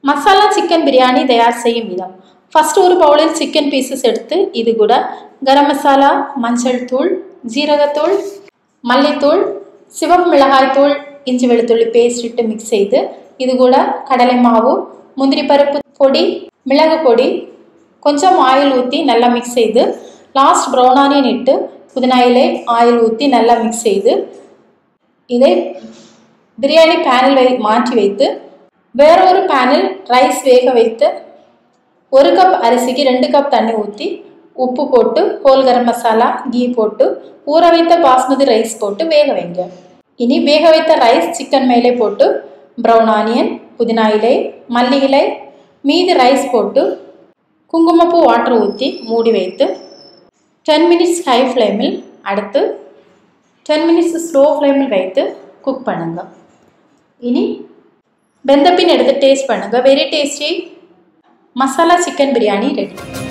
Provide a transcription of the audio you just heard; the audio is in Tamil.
மசாலா சிக்கன் பிரியாணி தயார் செய்யும் விதம் ஃபர்ஸ்ட் ஒரு பவுலில் சிக்கன் பீசஸ் எடுத்து இது கூட கரம் மசாலா மஞ்சள் தூள் ஜீரகத்தூள் மல்லித்தூள் சிவப்பு மிளகாய் தூள் இஞ்சி வெளுத்துள்ளி பேஸ்ட் இட்டு மிக்ஸ் செய்து இது கூட கடலை மாவு முந்திரி பருப்பு பொடி மிளகு பொடி கொஞ்சம் ஆயில் ஊற்றி நல்லா மிக்ஸ் செய்து லாஸ்ட் ப்ரௌன் ஆனியன் இட்டு புதினா இலை ஆயில் ஊற்றி நல்லா மிக்ஸ் செய்து இதை பிரியாணி பேனில் வை மாற்றி வைத்து வேறொரு பேனில் ரைஸ் வேக வைத்து ஒரு கப் அரிசிக்கு ரெண்டு கப் தண்ணி ஊற்றி உப்பு போட்டு ஹோல் கரம் மசாலா கீ போட்டு ஊற வைத்த பாஸ்மதி ரைஸ் போட்டு வேக வைங்க இனி வேக வைத்த ரைஸ் சிக்கன் மேலே போட்டு ப்ரௌன் ஆனியன் புதினா இலை மல்லி இலை மீதி ரைஸ் போட்டு குங்குமப்பூ வாட்டர் ஊற்றி மூடி வைத்து டென் மினிட்ஸ் ஹை ஃப்ளேமில் அடுத்து டென் மினிட்ஸ் ஸ்லோ ஃப்ளேமில் வைத்து குக் பண்ணுங்க இனி வெந்தப்பின் எடுத்து டேஸ்ட் பண்ணுங்க very tasty masala chicken biryani ready